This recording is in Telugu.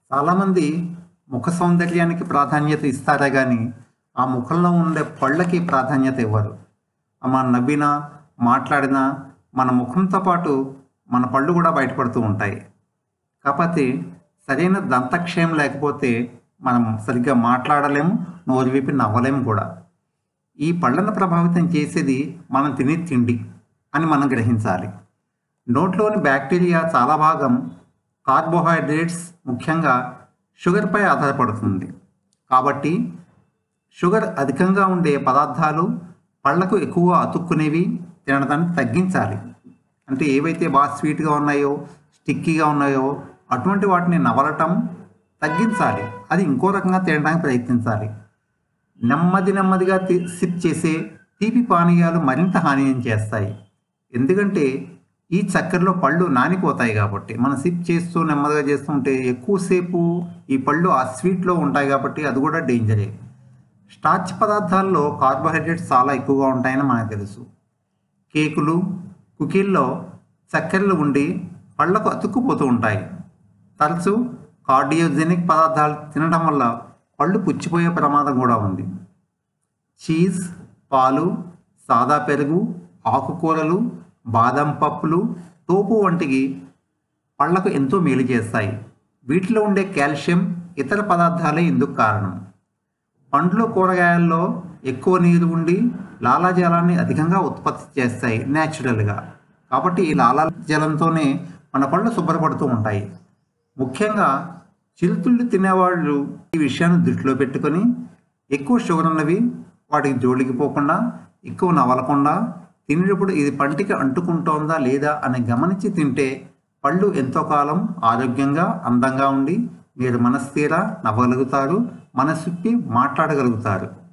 చాలామంది ముఖ సౌందర్యానికి ప్రాధాన్యత ఇస్తారే కానీ ఆ ముఖంలో ఉండే పళ్ళకి ప్రాధాన్యత ఇవ్వరు మనం నవ్వినా మాట్లాడినా మన ముఖంతో పాటు మన పళ్ళు కూడా బయటపడుతూ ఉంటాయి కాకపోతే సరైన దంతక్షయం లేకపోతే మనం సరిగ్గా మాట్లాడలేము నోరు విప్పి నవ్వలేము కూడా ఈ పళ్ళను ప్రభావితం చేసేది మనం తినే తిండి అని మనం గ్రహించాలి నోట్లోని బ్యాక్టీరియా చాలా భాగం కార్బోహైడ్రేట్స్ ముఖ్యంగా షుగర్పై ఆధారపడుతుంది కాబట్టి షుగర్ అధికంగా ఉండే పదార్థాలు పళ్ళకు ఎక్కువ అతుక్కునేవి తినడాన్ని తగ్గించాలి అంటే ఏవైతే బాగా స్వీట్గా ఉన్నాయో స్టిక్కీగా ఉన్నాయో అటువంటి వాటిని నవలటం తగ్గించాలి అది ఇంకో రకంగా తినడానికి ప్రయత్నించాలి నెమ్మది నెమ్మదిగా తి- సిప్ చేసే తీపి పానీయాలు మరింత హానియం చేస్తాయి ఎందుకంటే ఈ చక్కెరలో పళ్ళు నానిపోతాయి కాబట్టి మనం సిప్ చేస్తూ నెమ్మదిగా చేస్తుంటే ఎక్కువసేపు ఈ పళ్ళు ఆ స్వీట్లో ఉంటాయి కాబట్టి అది కూడా డేంజరే స్టార్చ్ పదార్థాల్లో కార్బోహైడ్రేట్స్ చాలా ఎక్కువగా ఉంటాయని మనకు తెలుసు కేకులు కుకీల్లో చక్కెరలు ఉండి పళ్ళకు అతుక్కుపోతూ ఉంటాయి తరచు కార్డియోజెనిక్ పదార్థాలు తినడం వల్ల పళ్ళు పుచ్చిపోయే ప్రమాదం కూడా ఉంది చీజ్ పాలు సాదా పెరుగు ఆకుకూరలు బాదం పప్పులు తోపు వంటివి పళ్ళకు ఎంతో మేలు చేస్తాయి వీటిలో ఉండే కాల్షియం ఇతర పదార్థాలే ఇందుకు కారణం పండ్లు కూరగాయల్లో ఎక్కువ నీరు ఉండి లాలాజలాన్ని అధికంగా ఉత్పత్తి చేస్తాయి న్యాచురల్గా కాబట్టి ఈ లాలాజలంతోనే మన పళ్ళు శుభ్రపడుతూ ఉంటాయి ముఖ్యంగా చిరుతిళ్ళు తినేవాళ్ళు ఈ విషయాన్ని దృష్టిలో పెట్టుకొని ఎక్కువ షుగర్ ఉన్నవి వాటికి జోలికి పోకుండా ఎక్కువ నవలకుండా తినేటప్పుడు ఇది పంటికి అంటుకుంటోందా లేదా అని గమనించి తింటే పళ్ళు ఎంతో కాలం ఆరోగ్యంగా అందంగా ఉండి మీరు మనస్థిర నవ్వగలుగుతారు మనసిప్పి మాట్లాడగలుగుతారు